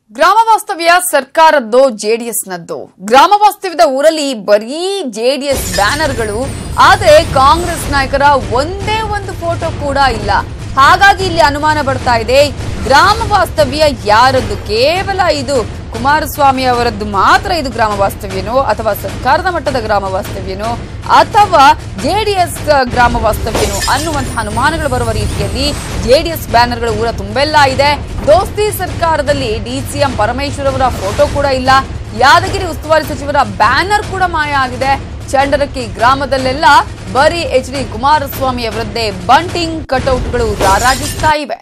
ಗ್ರಾಮ ವಾಸ್ತವ್ಯ ಸರ್ಕಾರದ್ದು ಜೆಡಿಎಸ್ನದ್ದು ಗ್ರಾಮ ವಾಸ್ತವ್ಯದ ಊರಲ್ಲಿ ಬರೀ ಜೆಡಿಎಸ್ ಬ್ಯಾನರ್ಗಳು ಆದ್ರೆ ಕಾಂಗ್ರೆಸ್ ನಾಯಕರ ಒಂದೇ ಒಂದು ಫೋಟೋ ಕೂಡ ಇಲ್ಲ ಹಾಗಾಗಿ ಇಲ್ಲಿ ಅನುಮಾನ ಬರ್ತಾ ಇದೆ ಗ್ರಾಮ ವಾಸ್ತವ್ಯ ಯಾರದ್ದು ಕೇವಲ ಇದು ಕುಮಾರಸ್ವಾಮಿ ಅವರದ್ದು ಮಾತ್ರ ಇದು ಗ್ರಾಮ ವಾಸ್ತವ್ಯನೋ ಅಥವಾ ಸರ್ಕಾರದ ಮಟ್ಟದ ಗ್ರಾಮ ವಾಸ್ತವ್ಯನೋ ಅಥವಾ ಜೆಡಿಎಸ್ ಗ್ರಾಮ ವಾಸ್ತವ್ಯನೋ ಅನ್ನುವಂತಹ ಅನುಮಾನಗಳು ಬರುವ ರೀತಿಯಲ್ಲಿ ಜೆಡಿಎಸ್ ಬ್ಯಾನರ್ಗಳು ಊರ ತುಂಬೆಲ್ಲ ಇದೆ ದೋಸ್ತಿ ಸರ್ಕಾರದಲ್ಲಿ ಡಿಸಿಎಂ ಪರಮೇಶ್ವರ್ ಅವರ ಫೋಟೋ ಕೂಡ ಇಲ್ಲ ಯಾದಗಿರಿ ಉಸ್ತುವಾರಿ ಸಚಿವರ ಬ್ಯಾನರ್ ಕೂಡ ಮಾಯ ಆಗಿದೆ ಚಂಡರಕ್ಕಿ ಗ್ರಾಮದಲ್ಲೆಲ್ಲ ಬರೀ ಎಚ್ ಡಿ ಕುಮಾರಸ್ವಾಮಿ ಅವರದ್ದೇ ಬಂಟಿಂಗ್ ಕಟೌಟ್ಗಳು ರಾರಾಜಿಸ್ತಾ ಇವೆ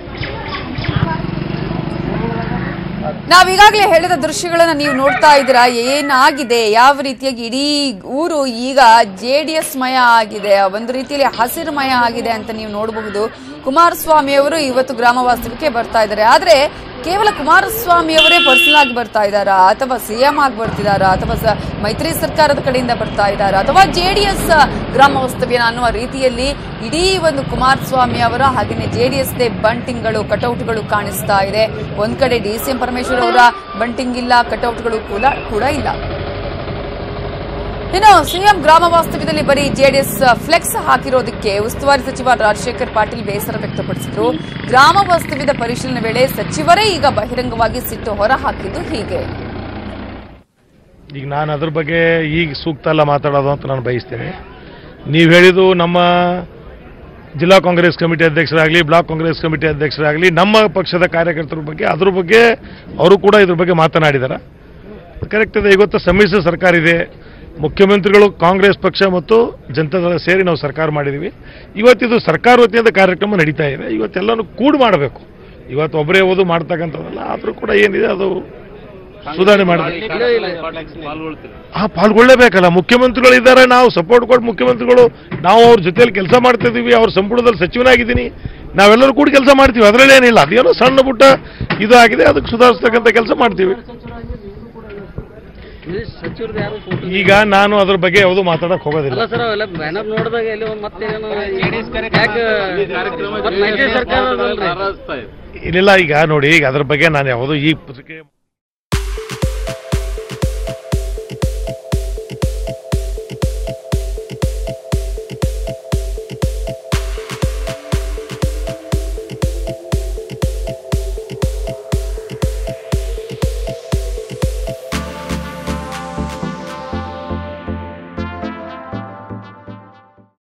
ನಾವೀಗಾಗಲೇ ಹೇಳಿದ ದೃಶ್ಯಗಳನ್ನ ನೀವು ನೋಡ್ತಾ ಇದ್ದೀರಾ ಏನಾಗಿದೆ ಯಾವ ರೀತಿಯಾಗಿ ಇಡೀ ಊರು ಈಗ ಜೆ ಡಿ ಎಸ್ ಮಯ ಆಗಿದೆ ಒಂದು ರೀತಿಯಲ್ಲಿ ಹಸಿರುಮಯ ಆಗಿದೆ ಅಂತ ನೀವು ನೋಡಬಹುದು ಕುಮಾರಸ್ವಾಮಿ ಅವರು ಇವತ್ತು ಗ್ರಾಮ ವಾಸ್ತವ್ಯಕ್ಕೆ ಬರ್ತಾ ಇದ್ದಾರೆ ಆದ್ರೆ ಕೇವಲ ಕುಮಾರಸ್ವಾಮಿ ಅವರೇ ಪರ್ಸನಲ್ ಆಗಿ ಬರ್ತಾ ಇದ್ದಾರಾ ಅಥವಾ ಸಿಎಂ ಆಗಿ ಬರ್ತಿದಾರಾ ಅಥವಾ ಸ- ಮೈತ್ರಿ ಸರ್ಕಾರದ ಕಡೆಯಿಂದ ಬರ್ತಾ ಇದ್ದಾರಾ ಅಥವಾ ಜೆ ಡಿ ಎಸ್ ಗ್ರಾಮ ವಾಸ್ತವ್ಯನ ಅನ್ನುವ ರೀತಿಯಲ್ಲಿ ಇಡೀ ಒಂದು ಕುಮಾರಸ್ವಾಮಿ ಅವರ ಹಾಗೆಯೇ ಜೆ ಡಿ ಎಸ್ ಬಂಟಿಂಗ್ಗಳು ಕಟೌಟ್ಗಳು ಕಾಣಿಸ್ತಾ ಇದೆ ಒಂದ್ ಕಡೆ ಡಿ ಸಿ ಎಂ ಪರಮೇಶ್ವರ್ ಅವರ ಬಂಟಿಂಗ್ ಇಲ್ಲ ಕಟೌಟ್ಗಳು ಕೂಡ ಕೂಡ ಇಲ್ಲ ಇನ್ನು ಸಿಎಂ ಗ್ರಾಮ ವಾಸ್ತವ್ಯದಲ್ಲಿ ಬರೀ ಜೆಡಿಎಸ್ ಫ್ಲೆಕ್ಸ್ ಹಾಕಿರೋದಕ್ಕೆ ಉಸ್ತುವಾರಿ ಸಚಿವ ರಾಜಶೇಖರ್ ಪಾಟೀಲ್ ಬೇಸರ ವ್ಯಕ್ತಪಡಿಸಿದ್ರು ಗ್ರಾಮ ವಾಸ್ತವ್ಯದ ಪರಿಶೀಲನೆ ವೇಳೆ ಸಚಿವರೇ ಈಗ ಬಹಿರಂಗವಾಗಿ ಸಿಟ್ಟು ಹೊರ ಹಾಕಿದ್ದು ಹೀಗೆ ಈಗ ನಾನು ಅದ್ರ ಬಗ್ಗೆ ಈಗ ಸೂಕ್ತ ಅಲ್ಲ ಮಾತಾಡೋದು ಅಂತ ನಾನು ಬಯಸ್ತೇನೆ ನೀವು ಹೇಳಿದ್ದು ನಮ್ಮ ಜಿಲ್ಲಾ ಕಾಂಗ್ರೆಸ್ ಕಮಿಟಿ ಅಧ್ಯಕ್ಷರಾಗಲಿ ಬ್ಲಾಕ್ ಕಾಂಗ್ರೆಸ್ ಕಮಿಟಿ ಅಧ್ಯಕ್ಷರಾಗಲಿ ನಮ್ಮ ಪಕ್ಷದ ಕಾರ್ಯಕರ್ತರ ಬಗ್ಗೆ ಅದ್ರ ಬಗ್ಗೆ ಅವರು ಕೂಡ ಇದ್ರ ಬಗ್ಗೆ ಮಾತನಾಡಿದ್ದಾರೆ ಕರೆಕ್ಟ್ ಇದೆ ಇವತ್ತು ಸಮ್ಮಿಶ್ರ ಸರ್ಕಾರ ಇದೆ ಮುಖ್ಯಮಂತ್ರಿಗಳು ಕಾಂಗ್ರೆಸ್ ಪಕ್ಷ ಮತ್ತು ಜನತಾದಳ ಸೇರಿ ನಾವು ಸರ್ಕಾರ ಮಾಡಿದ್ದೀವಿ ಇವತ್ತಿದು ಸರ್ಕಾರ ವತಿಯಿಂದ ಕಾರ್ಯಕ್ರಮ ನಡೀತಾ ಇದೆ ಇವತ್ತೆಲ್ಲನೂ ಕೂಡ್ ಮಾಡಬೇಕು ಇವತ್ತು ಒಬ್ಬರೇ ಓದು ಮಾಡ್ತಕ್ಕಂಥದ್ದಲ್ಲ ಆದರೂ ಕೂಡ ಏನಿದೆ ಅದು ಸುಧಾರಣೆ ಮಾಡಬೇಕು ಆ ಪಾಲ್ಗೊಳ್ಳಬೇಕಲ್ಲ ಮುಖ್ಯಮಂತ್ರಿಗಳು ಇದ್ದಾರೆ ನಾವು ಸಪೋರ್ಟ್ ಕೊಟ್ಟು ಮುಖ್ಯಮಂತ್ರಿಗಳು ನಾವು ಅವ್ರ ಜೊತೆಯಲ್ಲಿ ಕೆಲಸ ಮಾಡ್ತಾ ಇದೀವಿ ಅವ್ರ ಸಂಪುಟದಲ್ಲಿ ಸಚಿವನಾಗಿದ್ದೀನಿ ನಾವೆಲ್ಲರೂ ಕೂಡ ಕೆಲಸ ಮಾಡ್ತೀವಿ ಅದರಲ್ಲಿ ಏನಿಲ್ಲ ಅದೇನೋ ಸಣ್ಣ ಪುಟ್ಟ ಇದು ಆಗಿದೆ ಅದಕ್ಕೆ ಸುಧಾರಿಸ್ತಕ್ಕಂಥ ಕೆಲಸ ಮಾಡ್ತೀವಿ ಸಚಿವರದ್ದು ಯಾರು ಫೋಟೋ ಈಗ ನಾನು ಅದ್ರ ಬಗ್ಗೆ ಯಾವುದು ಮಾತಾಡಕ್ ಹೋಗೋದಿಲ್ಲ ಅಲ್ಲ ಸರ್ ಅವೆಲ್ಲ ಬ್ಯಾನರ್ ನೋಡಿದಾಗ ಎಲ್ಲಿ ಒಂದ್ ಮತ್ತೆ ಏನೋ ಯಾಕೆ ಮತ್ತೆ ಮೈತ್ರಿ ಸರ್ಕಾರ ಇಲ್ಲ ಈಗ ನೋಡಿ ಈಗ ಅದ್ರ ಬಗ್ಗೆ ನಾನು ಯಾವುದು ಈ ಪತ್ರಿಕೆ